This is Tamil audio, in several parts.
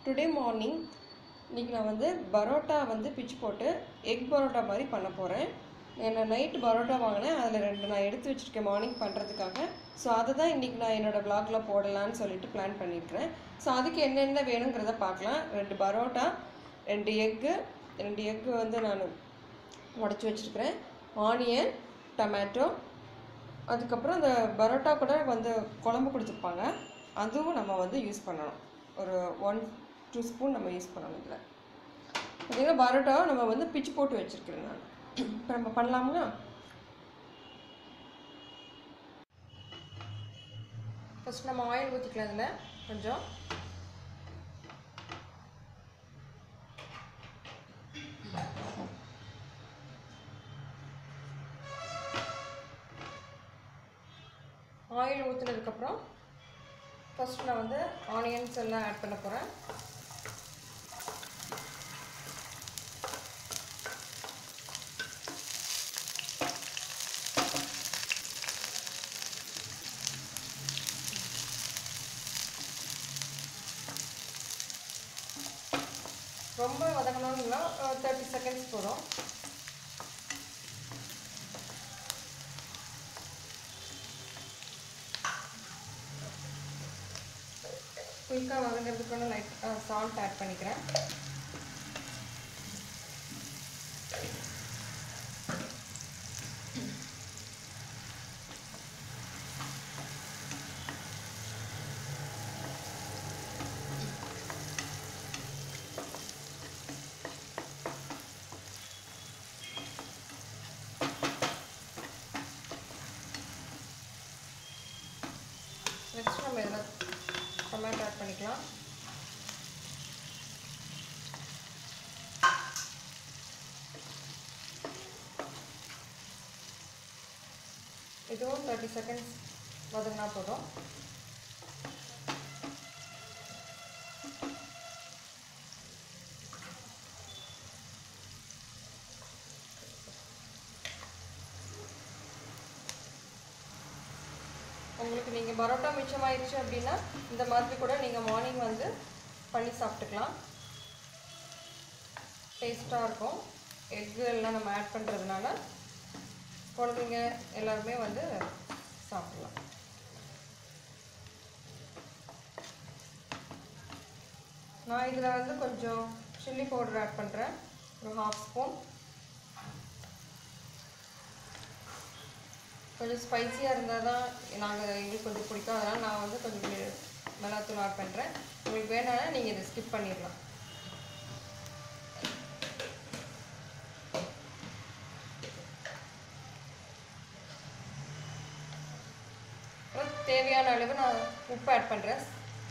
டுடே மார்னிங் இன்றைக்கி நான் வந்து பரோட்டா வந்து பிச்சு போட்டு எக் பரோட்டா மாதிரி பண்ண போகிறேன் நான் நைட்டு பரோட்டா வாங்கினேன் அதில் ரெண்டு நான் எடுத்து வச்சுருக்கேன் மார்னிங் பண்ணுறதுக்காக ஸோ அதை தான் இன்றைக்கி நான் என்னோடய vlogல போடலான்னு சொல்லிட்டு பிளான் பண்ணியிருக்கிறேன் ஸோ அதுக்கு என்னென்ன வேணுங்கிறத பார்க்கலாம் ரெண்டு பரோட்டா ரெண்டு எக்கு ரெண்டு எக்கு வந்து நான் உடச்சி வச்சுருக்கிறேன் ஆனியன் டொமேட்டோ அதுக்கப்புறம் அந்த பரோட்டா கூட வந்து குழம்பு கொடுத்துருப்பாங்க அதுவும் நம்ம வந்து யூஸ் பண்ணணும் ஒரு ஒன் டூ ஸ்பூன் நம்ம யூஸ் பண்ணணும் இதில் பார்த்தீங்கன்னா பரோட்டாவை நம்ம வந்து பிச்சு போட்டு வச்சுருக்கிறேன் நான் இப்போ நம்ம பண்ணலாங்களா ஃபஸ்ட் நம்ம ஆயில் ஊற்றிக்கலாம் இதில் கொஞ்சம் ஆயில் ஊற்றுனதுக்கப்புறம் ஃபஸ்ட் நான் வந்து ஆனியன்ஸ் எல்லாம் ஆட் பண்ண போகிறேன் ரொம்ப வதங்கணும்னா தேர்ட்டி செகண்ட்ஸ் போதும் குயிக்காக வதங்கிறதுக்கான லைட் சால்ட் ஆட் பண்ணிக்கிறேன் நெக்ஸ்ட் நம்ம இதில் டொமேட்டோ ஆட் பண்ணிக்கலாம் இதுவும் தேர்ட்டி செகண்ட்ஸ் வதங்கினா போதும் உங்களுக்கு நீங்கள் பரோட்டா மிச்சமாயிருச்சு அப்படின்னா இந்த மாதிரி கூட நீங்கள் மார்னிங் வந்து பண்ணி சாப்பிட்டுக்கலாம் டேஸ்ட்டாக இருக்கும் எக்கு எல்லாம் நம்ம ஆட் பண்ணுறதுனால குழந்தைங்க எல்லாருமே வந்து சாப்பிடலாம் நான் இதில் வந்து கொஞ்சம் சில்லி பவுடர் ஆட் பண்ணுறேன் ஒரு ஹாஃப் ஸ்பூன் கொஞ்சம் ஸ்பைசியாக இருந்தால் தான் நாங்கள் எங்களுக்கு கொஞ்சம் பிடிக்கும் அதனால் நான் வந்து கொஞ்சம் மி- மிளகாத்தூள் ஆட் பண்ணுறேன் உங்களுக்கு வேணாம்னா நீங்கள் இதை ஸ்கிப் பண்ணிடலாம் அப்புறம் தேவையான அளவு நான் உப்பு ஆட் பண்ணுறேன்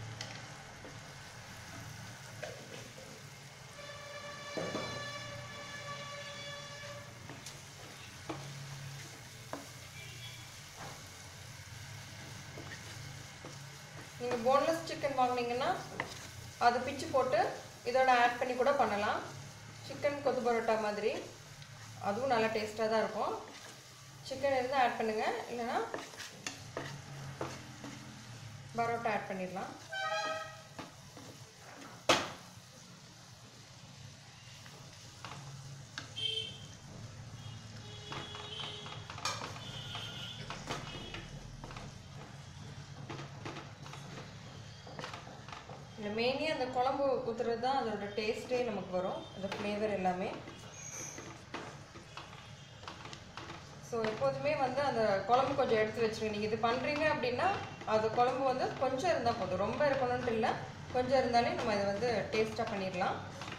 நீங்கள் போன்லெஸ் சிக்கன் வாங்குனீங்கன்னா அதை பிச்சு போட்டு இதோட ஆட் பண்ணி கூட பண்ணலாம் சிக்கன் கொத்து பரோட்டா மாதிரி அதுவும் நல்லா டேஸ்ட்டாக தான் இருக்கும் சிக்கன் இருந்தால் ஆட் பண்ணுங்கள் இல்லைன்னா பரோட்டா ஆட் பண்ணிடலாம் இந்த மெயினே அந்த குழம்பு ஊற்றுறது தான் அதோட டேஸ்ட்டே நமக்கு வரும் அந்த ஃப்ளேவர் எல்லாமே ஸோ எப்போதுமே வந்து அந்த குழம்பு கொஞ்சம் எடுத்து வச்சுருங்க நீங்கள் இது பண்ணுறீங்க அப்படின்னா அது குழம்பு வந்து கொஞ்சம் இருந்தால் போதும் ரொம்ப இருக்கணும்ன்ட்டு இல்லை கொஞ்சம் இருந்தாலே நம்ம இதை வந்து டேஸ்ட்டாக பண்ணிடலாம்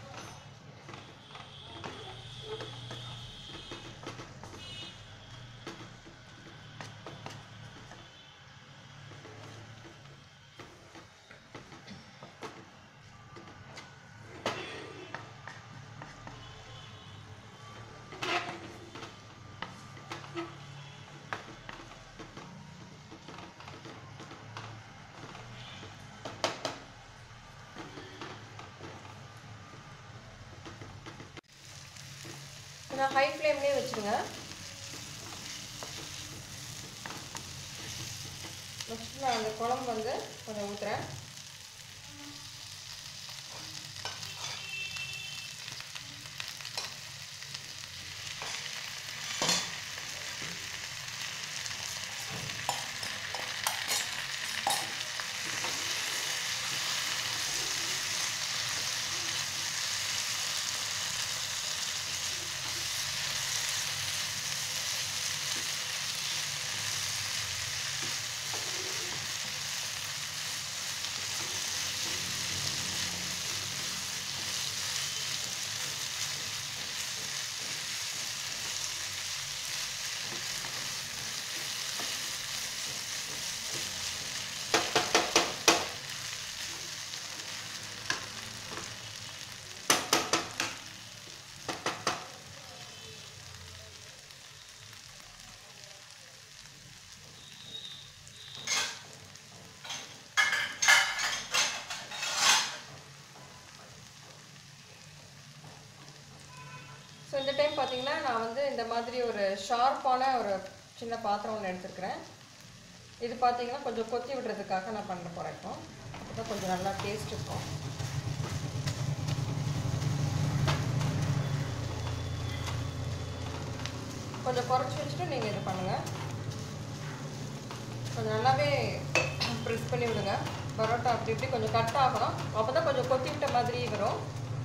நான் ஹை ஃப்ளேம்லேயே வச்சுருங்க நெக்ஸ்ட் நான் அந்த குழம்பு வந்து கொஞ்சம் ஊற்றுறேன் இந்த டைம் பார்த்தீங்கன்னா நான் வந்து இந்த மாதிரி ஒரு ஷார்ப்பான ஒரு சின்ன பாத்திரம் ஒன்று எடுத்துருக்கிறேன் இது பார்த்தீங்கன்னா கொஞ்சம் கொத்தி விடுறதுக்காக நான் பண்ண போகிறேன் இப்போ அப்போ தான் கொஞ்சம் நல்லா டேஸ்ட் இருக்கும் கொஞ்சம் குறைச்சி வச்சுட்டு நீங்கள் இது பண்ணுங்கள் கொஞ்சம் நல்லாவே ப்ரெஸ் பண்ணி விடுங்க பரோட்டா அப்படி இப்படி கொஞ்சம் கட் ஆகணும் அப்போ தான் கொஞ்சம் கொத்தி விட்ட மாதிரி வரும்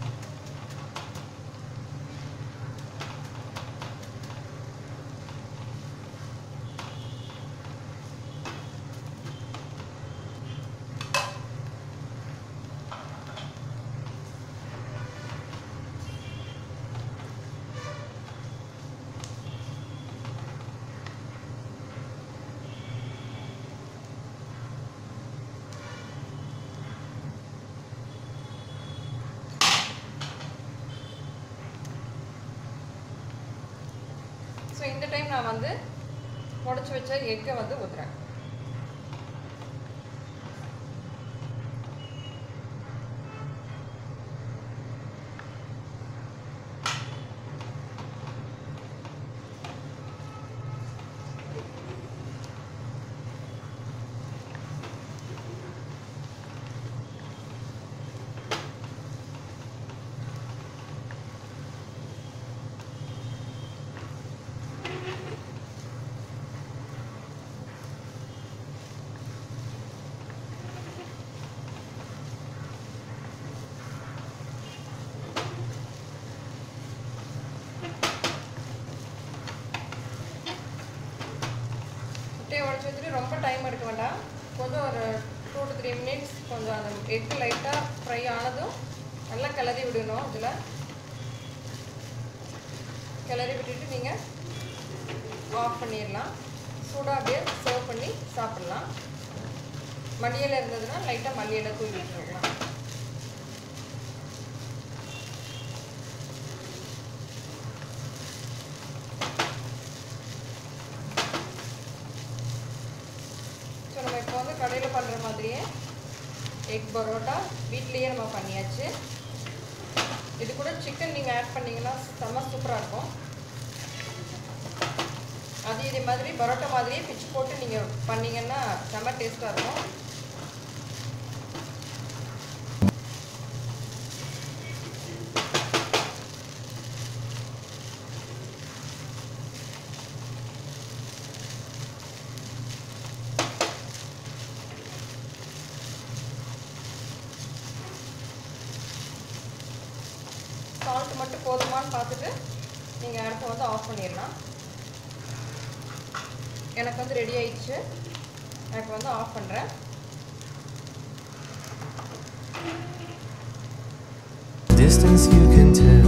ஸோ இந்த டைம் நான் வந்து உடச்சி வச்ச எக்கை வந்து ஊற்றுறேன் முட்டையை உடச்சி வச்சுட்டு ரொம்ப டைம் எடுக்க வேண்டாம் கொஞ்சம் ஒரு டூ டு த்ரீ மினிட்ஸ் கொஞ்சம் அந்த எக்கு லைட்டாக ஃப்ரை ஆனதும் நல்லா கிளறி விடணும் இதில் கிளறி விட்டுட்டு நீங்கள் ஆஃப் பண்ணிடலாம் சூடாக அப்படியே சர்வ் பண்ணி சாப்பிட்லாம் மல்லியில் இருந்ததுன்னா லைட்டாக மல்லியில் தூவி விட்டுருக்கலாம் ஸோ நம்ம இப்போ வந்து கடையில் பண்ணுற மாதிரியே எக் பரோட்டா வீட்லேயே நம்ம பண்ணியாச்சு இது கூட சிக்கன் நீங்கள் ஆட் பண்ணிங்கன்னா செம்ம சூப்பராக இருக்கும் அது இதே மாதிரி பரோட்டா மாதிரியே பிச்சு போட்டு நீங்கள் பண்ணீங்கன்னா செம்ம டேஸ்ட்டாக இருக்கும் சால்ட் மட்டும் போதுமான்னு பார்த்துட்டு நீங்கள் அடுத்து வந்து ஆஃப் பண்ணிடலாம் எனக்கு வந்து ரெடி ஆயிடுச்சு எனக்கு வந்து ஆஃப் பண்ணுறேன் Distance you can tell